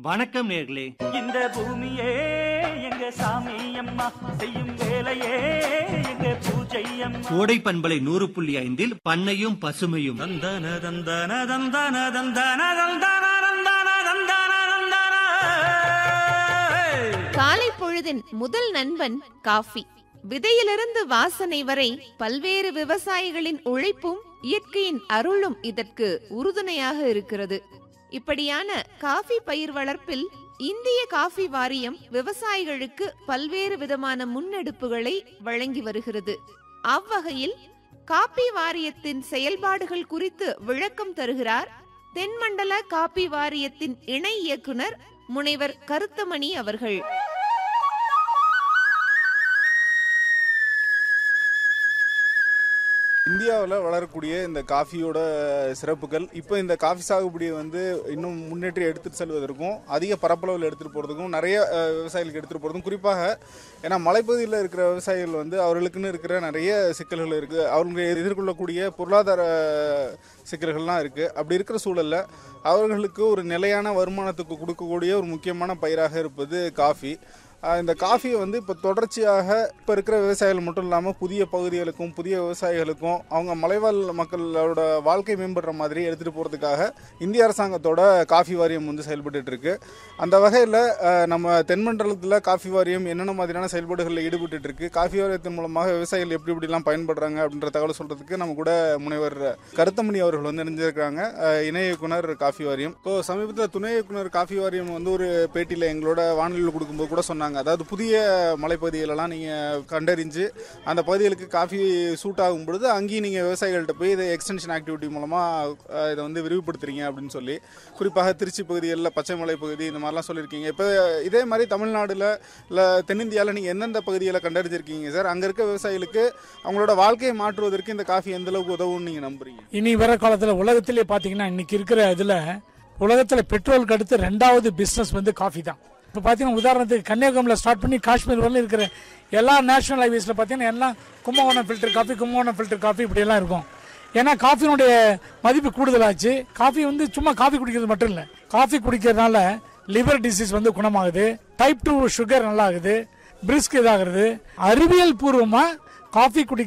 வணக்கம் நேர்களே இந்த பூமியே எங்க சாமி அம்மா செய்யும் வேலையே எங்க பூஜை அம்மா கோடை பண்பலை நூறு புள்ளி ஐந்தில் பண்ணையும் பசுமையும் தந்தன தந்தன தந்தன தந்தன தந்தன தந்தன தந்தன தந்தன காலை பொழுதின் முதல் நண்பன் காஃபி விதையிலிருந்து வாசனை வரை பல்வேறு விவசாயிகளின் உழைப்பும் இயற்கையின் அருளும் இதற்கு உறுதுணையாக இருக்கிறது இப்படியான காஃபி பயிர் வளர்ப்பில் இந்திய காஃபி வாரியம் விவசாயிகளுக்கு பல்வேறு விதமான முன்னெடுப்புகளை வழங்கி வருகிறது அவ்வகையில் காப்பி வாரியத்தின் செயல்பாடுகள் குறித்து விளக்கம் தருகிறார் தென்மண்டல காப்பி வாரியத்தின் இணை இயக்குனர் முனைவர் கருத்தமணி அவர்கள் இந்தியாவில் வளரக்கூடிய இந்த காஃபியோட சிறப்புகள் இப்போ இந்த காஃபி சாகுபடியை வந்து இன்னும் முன்னேற்றி எடுத்துட்டு செல்வதற்கும் அதிக பரப்பளவில் எடுத்துகிட்டு போகிறதுக்கும் நிறைய அஹ், விவசாயிகளுக்கு எடுத்துகிட்டு போகிறதுக்கும் குறிப்பாக ஏன்னா மலைப்பகுதியில் இருக்கிற விவசாயிகள் வந்து அவர்களுக்குன்னு இருக்கிற நிறைய சிக்கல்கள் இருக்குது அவங்க எதிர்கொள்ளக்கூடிய பொருளாதார சிக்கல்கள்லாம் இருக்குது அப்படி இருக்கிற சூழலில் அவர்களுக்கு ஒரு நிலையான வருமானத்துக்கு கொடுக்கக்கூடிய ஒரு முக்கியமான பயிராக இருப்பது காஃபி ஆஹ் இந்த காஃபியை வந்து இப்போ தொடர்ச்சியாக இப்போ இருக்கிற விவசாயிகள் மட்டும் இல்லாமல் புதிய பகுதிகளுக்கும் புதிய விவசாயிகளுக்கும் அவங்க மலைவாழ் மக்களோட வாழ்க்கை மேம்படுற மாதிரி எடுத்துகிட்டு போகிறதுக்காக இந்திய அரசாங்கத்தோட காஃபி வாரியம் வந்து செயல்பட்டுட்டு இருக்கு அந்த வகையில் நம்ம தென்மண்டலத்தில் காஃபி வாரியம் என்னென்ன மாதிரியான செயல்பாடுகளில் ஈடுபட்டு இருக்கு காஃபி வாரியத்தின் மூலமாக விவசாயிகள் எப்படி எப்படிலாம் பயன்படுறாங்க அப்படின்ற தகவல் சொல்கிறதுக்கு நம்ம கூட முனைவர் கருத்தமணி அவர்கள் வந்து இணைஞ்சிருக்காங்க ஆஹ் இணை இயக்குனர் காஃபி வாரியம் இப்போ சமீபத்தில் துணை இயக்குனர் காஃபி வாரியம் வந்து ஒரு பேட்டியில் எங்களோட வானொலியில் கொடுக்கும்போது கூட சொன்னாங்க அதாவது புதிய மலைப்பகுதிகளெல்லாம் நீங்கள் கண்டறிஞ்சு அந்த பகுதிகளுக்கு காஃபி சூட் ஆகும் பொழுது அங்கேயும் நீங்கள் விவசாயிகள்கிட்ட போய் இதை எக்ஸ்டென்ஷன் ஆக்டிவிட்டி மூலமாக இதை வந்து விரிவுபடுத்துறீங்க அப்படின்னு சொல்லி குறிப்பாக திருச்சி பகுதிகளில் பச்சை மலை பகுதி இந்த மாதிரிலாம் சொல்லியிருக்கீங்க இப்போ இதே மாதிரி தமிழ்நாடுல இல்லை தென்னிந்தியாவில் நீங்கள் எந்தெந்த பகுதிகளை கண்டறிஞ்சிருக்கீங்க சார் அங்கே இருக்க விவசாயிகளுக்கு அவங்களோட வாழ்க்கையை மாற்றுவதற்கு இந்த காஃபி எந்த அளவுக்கு உதவும்னு நீங்கள் நம்புறீங்க இனி வர காலத்தில் உலகத்திலே பார்த்தீங்கன்னா இன்னைக்கு இருக்கிற இதில் உலகத்தில் பெட்ரோலுக்கு அடுத்து ரெண்டாவது பிஸ்னஸ் வந்து காஃபி தான் இப்போ பார்த்தீங்கன்னா உதாரணத்துக்கு கன்னியாகுமரியில் ஸ்டார்ட் பண்ணி காஷ்மீர் வரலும் இருக்கிற எல்லா நேஷனல் ஹைவேஸில் பார்த்தீங்கன்னா எல்லாம் Kumbakonam filter coffee Kumbakonam filter coffee இப்படியெல்லாம் இருக்கும் ஏன்னா காஃபியினுடைய மதிப்பு கூடுதலாச்சு காஃபி வந்து சும்மா காஃபி குடிக்கிறது மட்டும் இல்லை காஃபி குடிக்கிறதுனால லிவர் டிசீஸ் வந்து குணமாகுது டைப் டூ சுகர் நல்லா ஆகுது பிரிஸ்க் இதாகிறது அறிவியல் பூர்வமாக காஃபி குடிக்க